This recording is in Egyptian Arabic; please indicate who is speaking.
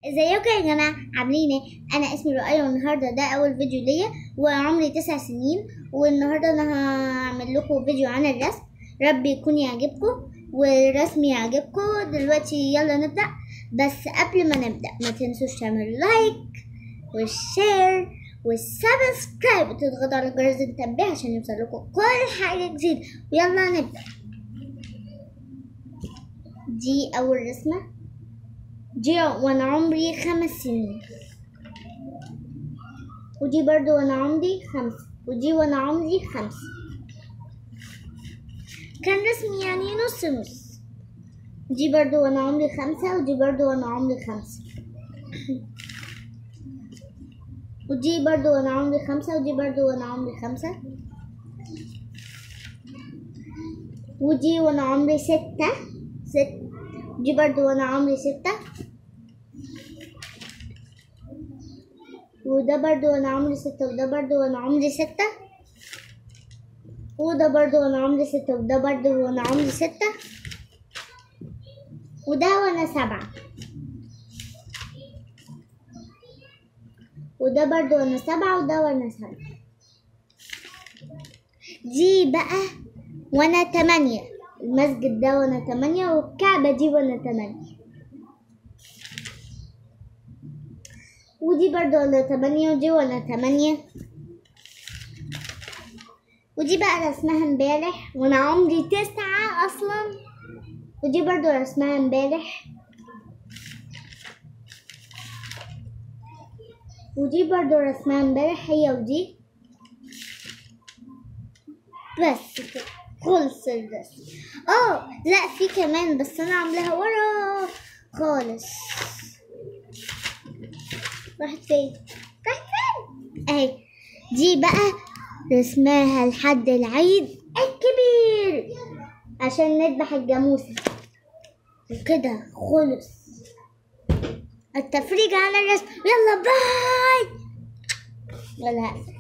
Speaker 1: ازيكم يا جماعة عاملين ايه؟ انا اسمي رؤية والنهاردة ده اول فيديو ليا وعمري تسع سنين والنهاردة انا هعمل لكم فيديو عن الرسم ربي يكون يعجبكم ورسمي يعجبكم دلوقتي يلا نبدأ بس قبل ما نبدأ ما تنسوش تعملوا لايك والشير والسبسكرايب وتضغطوا على جرس التنبيه عشان يوصل لكم كل حاجة جديدة ويلا نبدأ دي أول رسمة دي وانا عمري خمس سنين ودي برضو وانا عمري خمسة ودي وانا عمري خمسة كان رسمي يعني نص نص دي برضو وانا عمري خمسة ودي برضو وانا عمري خمسة ودي برضو وانا عمري خمسة ودي برضو وانا عمري خمسة ودي وانا عمري ستة ست دي برضو وانا عمري ستة وده برضو وانا عمري ستة وده برضو وانا عمري ستة وده برضو وانا عمري ستة وده برضو وانا عمري ستة وده وانا سبعة وده برضو وانا سبعة وده وانا سبعة دي بقى وانا تمانية المسجد ده وانا تمانية والكعبة دي وانا تمانية ودي برضو وانا تمانية ودي وانا تمانية ودي بقى رسمها امبارح وانا عمري تسعة اصلا ودي برضو رسمها امبارح ودي برضو رسمها امبارح هي ودي بس كده خلص الرسم اه لا في كمان بس انا عاملاها ورا خالص راحت فين راحت فين اهي دي بقى رسماها لحد العيد الكبير عشان نذبح الجاموسة وكده خلص التفريج عن الرسم يلا باي ولا